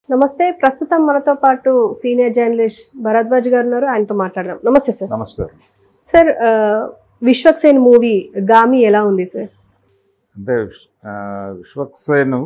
నమస్తే ప్రస్తుతం మనతో పాటు సీనియర్ జర్నలిస్ట్ భరద్వాజ్ గారు ఉన్నారు ఆయనతో మాట్లాడదాం నమస్తే సార్ నమస్తే సార్ ఆ, విశ్వక్సేన్ మూవీ గామి ఎలా ఉంది సార్ అంటే ఆ, విశ్వక్సేను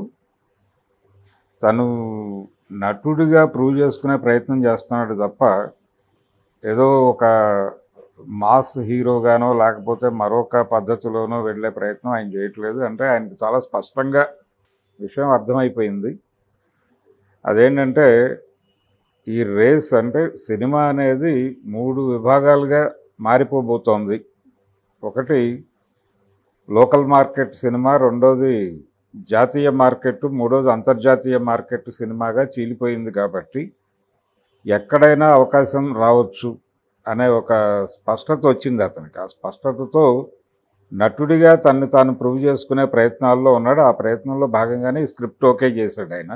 తను నటుడిగా ప్రూవ్ చేసుకునే ప్రయత్నం చేస్తున్నాడు తప్ప ఏదో ఒక మాస్ హీరోగానో లేకపోతే మరొక పద్ధతిలోనో వెళ్ళే ప్రయత్నం ఆయన చేయట్లేదు అంటే ఆయనకు చాలా స్పష్టంగా విషయం అర్థమైపోయింది అదేంటంటే ఈ రేస్ అంటే సినిమా అనేది మూడు విభాగాలుగా మారిపోబోతోంది ఒకటి లోకల్ మార్కెట్ సినిమా రెండోది జాతీయ మార్కెట్ మూడోది అంతర్జాతీయ మార్కెట్ సినిమాగా చీలిపోయింది కాబట్టి ఎక్కడైనా అవకాశం రావచ్చు అనే ఒక స్పష్టత వచ్చింది అతనికి ఆ స్పష్టతతో నటుడిగా తన్ని తాను ప్రూవ్ చేసుకునే ప్రయత్నాల్లో ఉన్నాడు ఆ ప్రయత్నంలో భాగంగానే ఈ స్క్రిప్ట్ ఓకే చేశాడు ఆయన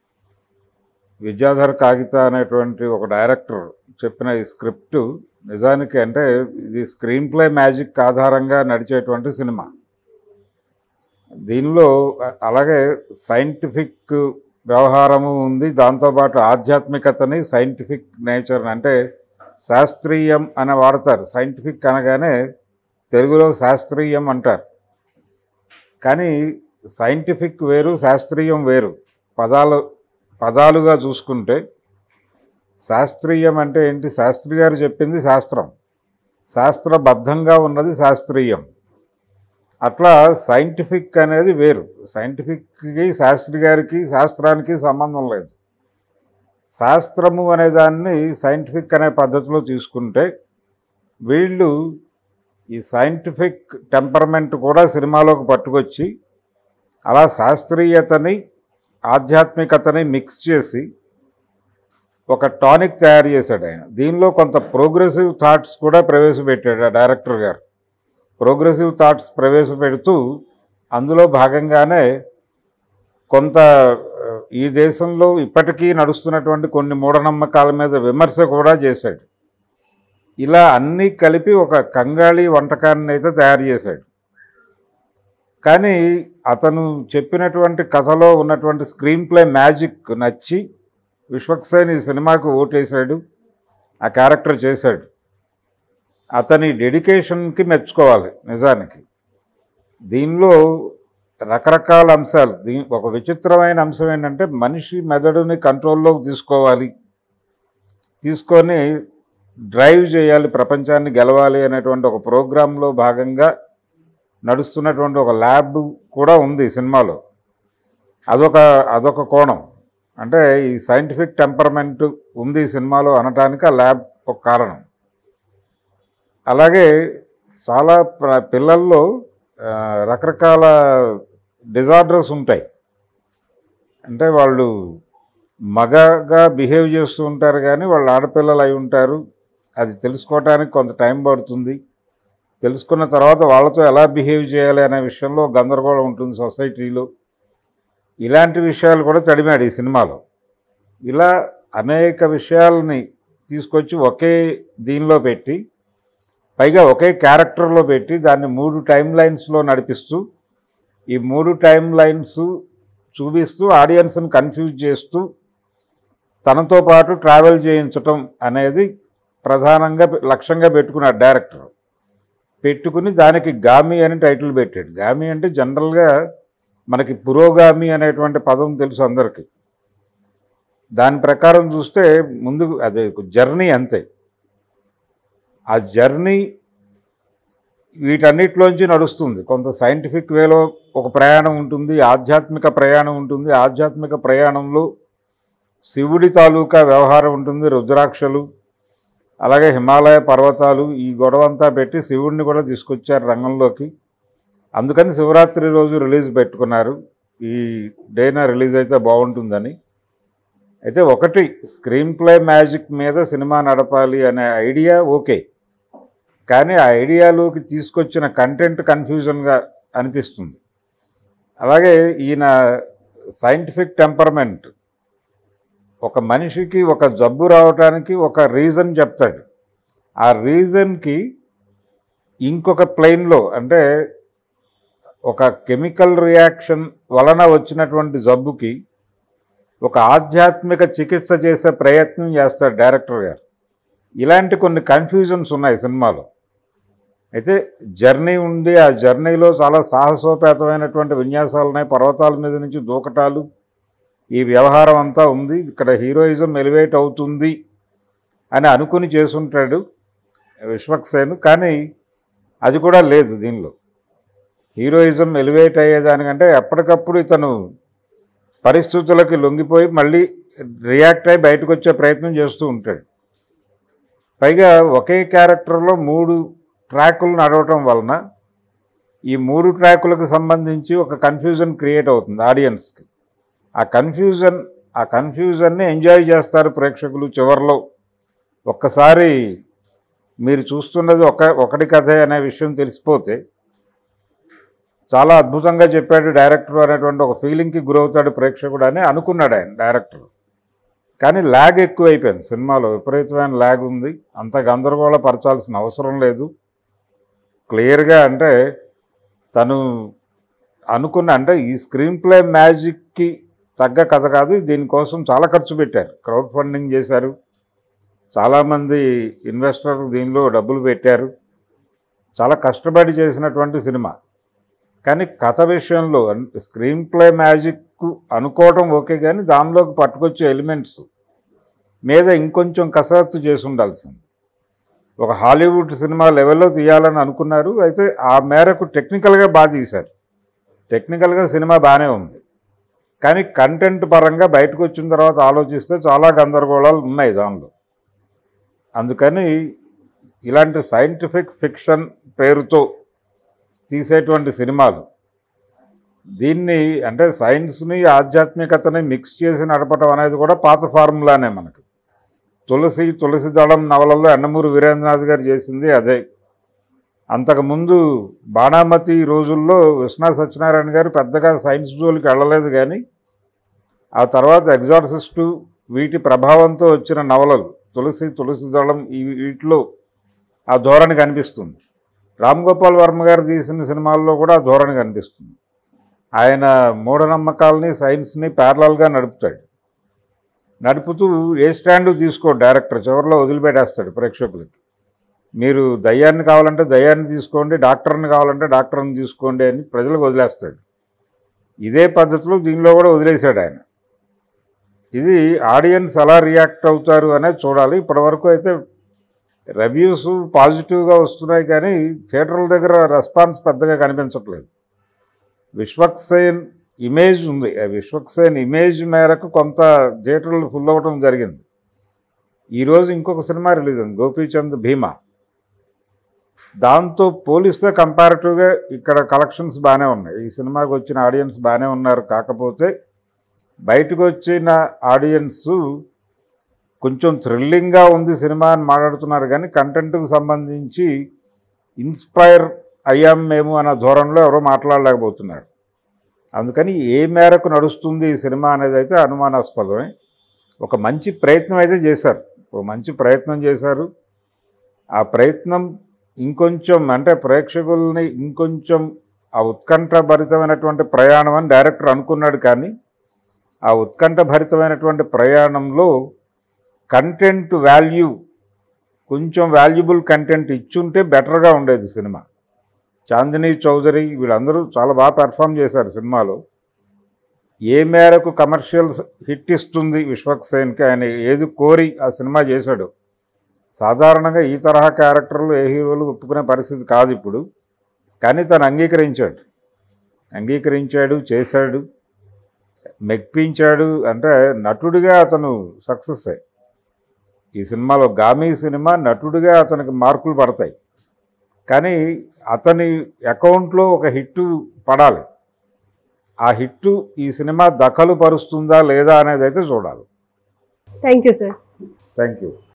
విద్యాధర్ కాగిత అనేటువంటి ఒక డైరెక్టర్ చెప్పిన ఈ స్క్రిప్ట్ నిజానికి అంటే ఇది స్క్రీన్ ప్లే మ్యాజిక్ ఆధారంగా నడిచేటువంటి సినిమా దీనిలో అ- అలాగే సైంటిఫిక్ వ్యవహారము ఉంది దాంతోపాటు ఆధ్యాత్మికతని సైంటిఫిక్ నేచర్ అంటే శాస్త్రీయం అని వాడతారు సైంటిఫిక్ అనగానే తెలుగులో శాస్త్రీయం అంటారు కానీ సైంటిఫిక్ వేరు శాస్త్రీయం వేరు పదాలు పదాలుగా చూసుకుంటే శాస్త్రీయం అంటే ఏంటి శాస్త్రి గారు చెప్పింది శాస్త్రం శాస్త్రబద్ధంగా ఉన్నది శాస్త్రీయం అట్లా సైంటిఫిక్ అనేది వేరు సైంటిఫిక్కి శాస్త్రి గారికి శాస్త్రానికి సంబంధం లేదు శాస్త్రము అనే దాన్ని సైంటిఫిక్ అనే పద్ధతిలో తీసుకుంటే వీళ్ళు ఈ సైంటిఫిక్ టెంపర్మెంట్ కూడా సినిమాలోకి పట్టుకొచ్చి అలా శాస్త్రీయతని ఆధ్యాత్మికతని మిక్స్ చేసి ఒక టానిక్ తయారు చేశాడు ఆయన దీనిలో కొంత ప్రోగ్రెసివ్ థాట్స్ కూడా ప్రవేశపెట్టాడు ఆ డైరెక్టర్ గారు ప్రోగ్రెసివ్ థాట్స్ ప్రవేశపెడుతూ అందులో భాగంగానే కొంత ఆ, ఈ దేశంలో ఇప్పటికీ నడుస్తున్నటువంటి కొన్ని మూఢనమ్మకాల మీద విమర్శ కూడా చేశాడు ఇలా అన్నీ కలిపి ఒక కంగాళి వంటకాన్ని అయితే తయారు చేశాడు కానీ అతను చెప్పినటువంటి కథలో ఉన్నటువంటి స్క్రీన్ ప్లే మ్యాజిక్ నచ్చి విశ్వక్సేన్ ఈ సినిమాకు ఓటేశాడు ఆ క్యారెక్టర్ చేశాడు అతని డెడికేషన్కి మెచ్చుకోవాలి నిజానికి దీనిలో రకరకాల అంశాలు దీ ఒక విచిత్రమైన అంశం ఏంటంటే మనిషి మెదడుని కంట్రోల్లోకి తీసుకోవాలి తీసుకొని డ్రైవ్ చేయాలి ప్రపంచాన్ని గెలవాలి అనేటువంటి ఒక ప్రోగ్రాంలో భాగంగా నడుస్తున్నటువంటి ఒక ల్యాబ్ కూడా ఉంది ఈ సినిమాలో అదొక అదొక కోణం అంటే ఈ సైంటిఫిక్ టెంపర్మెంట్ ఉంది ఈ సినిమాలో అనటానికి ఆ ల్యాబ్ ఒక కారణం అలాగే చాలా ప్ర- పిల్లల్లో ఆ, రకరకాల డిజార్డర్స్ ఉంటాయి అంటే వాళ్ళు మగగా బిహేవ్ చేస్తూ ఉంటారు కానీ వాళ్ళు ఆడపిల్లలు అయి ఉంటారు అది తెలుసుకోవటానికి కొంత టైం పడుతుంది తెలుసుకున్న తర్వాత వాళ్ళతో ఎలా బిహేవ్ చేయాలి అనే విషయంలో గందరగోళం ఉంటుంది సొసైటీలో ఇలాంటి విషయాలు కూడా చదివాడు ఈ సినిమాలో ఇలా అనేక విషయాలని తీసుకొచ్చి ఒకే దీనిలో పెట్టి పైగా ఒకే క్యారెక్టర్లో పెట్టి దాన్ని మూడు టైం లైన్స్లో నడిపిస్తూ ఈ మూడు టైం లైన్స్ చూపిస్తూ ఆడియన్స్ని కన్ఫ్యూజ్ చేస్తూ తనతో పాటు ట్రావెల్ చేయించటం అనేది ప్రధానంగా పె- లక్ష్యంగా పెట్టుకున్నాడు డైరెక్టర్ పెట్టుకుని దానికి గామి అని టైటిల్ పెట్టాడు గామి అంటే జనరల్గా మనకి పురోగామి అనేటువంటి పదం తెలుసు అందరికీ దాని ప్రకారం చూస్తే ముందు అదే జర్నీ అంతే ఆ జర్నీ వీటన్నిటిలోంచి నడుస్తుంది కొంత సైంటిఫిక్ వేలో ఒక ప్రయాణం ఉంటుంది ఆధ్యాత్మిక ప్రయాణం ఉంటుంది ఆధ్యాత్మిక ప్రయాణంలో శివుడి తాలూకా వ్యవహారం ఉంటుంది రుద్రాక్షలు అలాగే హిమాలయ పర్వతాలు ఈ గొడవ అంతా పెట్టి శివుడిని కూడా తీసుకొచ్చారు రంగంలోకి అందుకని శివరాత్రి రోజు రిలీజ్ పెట్టుకున్నారు ఈ డేన రిలీజ్ అయితే బాగుంటుందని అయితే ఒకటి స్క్రీన్ ప్లే మ్యాజిక్ మీద సినిమా నడపాలి అనే ఐడియా ఓకే కానీ ఆ ఐడియాలోకి తీసుకొచ్చిన కంటెంట్ కన్ఫ్యూజన్గా అనిపిస్తుంది అలాగే ఈయన సైంటిఫిక్ టెంపర్మెంట్ ఒక మనిషికి ఒక జబ్బు రావటానికి ఒక రీజన్ చెప్తాడు ఆ రీజన్కి ఇంకొక ప్లెయిన్లో అంటే ఒక కెమికల్ రియాక్షన్ వలన వచ్చినటువంటి జబ్బుకి ఒక ఆధ్యాత్మిక చికిత్స చేసే ప్రయత్నం చేస్తాడు డైరెక్టర్ గారు ఇలాంటి కొన్ని కన్ఫ్యూజన్స్ ఉన్నాయి సినిమాలో అయితే జర్నీ ఉంది ఆ జర్నీలో చాలా సాహసోపేతమైనటువంటి విన్యాసాలు ఉన్నాయి పర్వతాల మీద నుంచి దూకటాలు ఈ వ్యవహారం అంతా ఉంది ఇక్కడ హీరోయిజం ఎలివేట్ అవుతుంది అని అనుకుని చేసుంటాడు విశ్వక్సేన్ కానీ అది కూడా లేదు దీనిలో హీరోయిజం ఎలివేట్ అయ్యేదానికంటే ఎప్పటికప్పుడు ఇతను పరిస్థితులకి లొంగిపోయి మళ్ళీ రియాక్ట్ అయి బయటకు వచ్చే ప్రయత్నం చేస్తూ ఉంటాడు పైగా ఒకే క్యారెక్టర్లో మూడు ట్రాకులు నడవటం వలన ఈ మూడు ట్రాకులకు సంబంధించి ఒక కన్ఫ్యూజన్ క్రియేట్ అవుతుంది ఆడియన్స్కి ఆ కన్ఫ్యూజన్ ఆ కన్ఫ్యూజన్ని ఎంజాయ్ చేస్తారు ప్రేక్షకులు చివరిలో ఒక్కసారి మీరు చూస్తున్నది ఒక ఒకటి కథే అనే విషయం తెలిసిపోతే చాలా అద్భుతంగా చెప్పాడు డైరెక్టర్ అనేటువంటి ఒక ఫీలింగ్కి గురవుతాడు ప్రేక్షకుడు అని అనుకున్నాడు ఆయన డైరెక్టర్ కానీ ల్యాగ్ ఎక్కువైపోయింది సినిమాలో విపరీతమైన ల్యాగ్ ఉంది అంత గందరగోళ పరచాల్సిన అవసరం లేదు క్లియర్గా అంటే తను అనుకున్న అంటే ఈ స్క్రీన్ ప్లే మ్యాజిక్కి తగ్గ కథ కాదు దీనికోసం చాలా ఖర్చు పెట్టారు క్రౌడ్ ఫండింగ్ చేశారు చాలామంది ఇన్వెస్టర్ దీనిలో డబ్బులు పెట్టారు చాలా కష్టపడి చేసినటువంటి సినిమా కానీ కథ విషయంలో స్క్రీన్ ప్లే మ్యాజిక్ అనుకోవటం ఓకే కానీ దానిలోకి పట్టుకొచ్చే ఎలిమెంట్స్ మీద ఇంకొంచెం కసరత్తు చేసి ఉండాల్సింది ఒక హాలీవుడ్ సినిమా లెవెల్లో తీయాలని అనుకున్నారు అయితే ఆ మేరకు టెక్నికల్గా బాగా తీశారు టెక్నికల్గా సినిమా బాగానే ఉంది కానీ కంటెంట్ పరంగా బయటకు వచ్చిన తర్వాత ఆలోచిస్తే చాలా గందరగోళాలు ఉన్నాయి దానిలో అందుకని ఇలాంటి సైంటిఫిక్ ఫిక్షన్ పేరుతో తీసేటువంటి సినిమాలు దీన్ని అంటే సైన్స్ని ఆధ్యాత్మికతని మిక్స్ చేసి నడపడం అనేది కూడా పాత ఫార్ములానే మనకి తులసి తులసి దళం నవలలో అన్నమూరి వీరేంద్రనాథ్ గారు చేసింది అదే అంతకుముందు బాణామతి రోజుల్లో విశ్వనాథ్ సత్యనారాయణ గారు పెద్దగా సైన్స్ జోలికి వెళ్ళలేదు కానీ ఆ తర్వాత ఎగ్జార్సిస్టు వీటి ప్రభావంతో వచ్చిన నవలలు తులసి తులసి దళం ఈ వీటిలో ఆ ధోరణి కనిపిస్తుంది రామ్ గోపాల్ వర్మ గారు తీసిన సినిమాల్లో కూడా ఆ ధోరణి కనిపిస్తుంది ఆయన మూఢనమ్మకాలని సైన్స్ని ప్యారలల్గా నడుపుతాడు నడుపుతూ ఏ స్టాండు తీసుకో డైరెక్టర్ చివరిలో వదిలిపెట్టేస్తాడు ప్రేక్షకులకి మీరు దయ్యాన్ని కావాలంటే దయ్యాన్ని తీసుకోండి డాక్టర్ని కావాలంటే డాక్టర్ని తీసుకోండి అని ప్రజలకు వదిలేస్తాడు ఇదే పద్ధతిలో దీనిలో కూడా వదిలేశాడు ఆయన ఇది ఆడియన్స్ ఎలా రియాక్ట్ అవుతారు అనేది చూడాలి ఇప్పటివరకు అయితే రివ్యూస్ పాజిటివ్గా వస్తున్నాయి కానీ థియేటర్ల దగ్గర రెస్పాన్స్ పెద్దగా కనిపించట్లేదు విశ్వక్సేన్ ఇమేజ్ ఉంది ఆ విశ్వక్సేన్ ఇమేజ్ మేరకు కొంత థియేటర్లు ఫుల్ అవ్వటం జరిగింది ఈరోజు ఇంకొక సినిమా రిలీజ్ అయింది గోపీచంద్ భీమా దాంతో పోలిస్తే కంపారిటివ్గా ఇక్కడ కలెక్షన్స్ బాగానే ఉన్నాయి ఈ సినిమాకి వచ్చిన ఆడియన్స్ బాగానే ఉన్నారు కాకపోతే బయటకు వచ్చిన ఆడియన్స్ కొంచెం థ్రిల్లింగ్గా ఉంది సినిమా అని మాట్లాడుతున్నారు కానీ కంటెంట్కి సంబంధించి ఇన్స్పైర్ అయ్యాం మేము అన్న ధోరణిలో ఎవరో మాట్లాడలేకపోతున్నారు అందుకని ఏ మేరకు నడుస్తుంది ఈ సినిమా అనేది అయితే అనుమానాస్పదమే ఒక మంచి ప్రయత్నం అయితే చేశారు ఒక మంచి ప్రయత్నం చేశారు ఆ ప్రయత్నం ఇంకొంచెం అంటే ప్రేక్షకుల్ని ఇంకొంచెం ఆ ఉత్కంఠభరితమైనటువంటి ప్రయాణం అని డైరెక్టర్ అనుకున్నాడు కానీ ఆ ఉత్కంఠభరితమైనటువంటి ప్రయాణంలో కంటెంట్ వాల్యూ కొంచెం వాల్యుబుల్ కంటెంట్ ఇచ్చుంటే బెటర్గా ఉండేది సినిమా చాందిని చౌదరి వీళ్ళందరూ చాలా బాగా పెర్ఫామ్ చేశారు సినిమాలో ఏ మేరకు కమర్షియల్స్ హిట్ ఇస్తుంది విశ్వక్సేన్కి ఆయన ఏది కోరి ఆ సినిమా చేశాడు సాధారణంగా ఈ తరహా క్యారెక్టర్లు ఏ హీరోలు ఒప్పుకునే పరిస్థితి కాదు ఇప్పుడు కానీ తను అంగీకరించాడు అంగీకరించాడు చేశాడు మెప్పించాడు అంటే నటుడిగా అతను సక్సెస్ అయ్యి ఈ సినిమాలో గామి సినిమా నటుడిగా అతనికి మార్కులు పడతాయి కానీ అతని అకౌంట్లో ఒక హిట్టు పడాలి ఆ హిట్టు ఈ సినిమా దఖలు పరుస్తుందా లేదా అనేది అయితే చూడాలి thank you sir thank you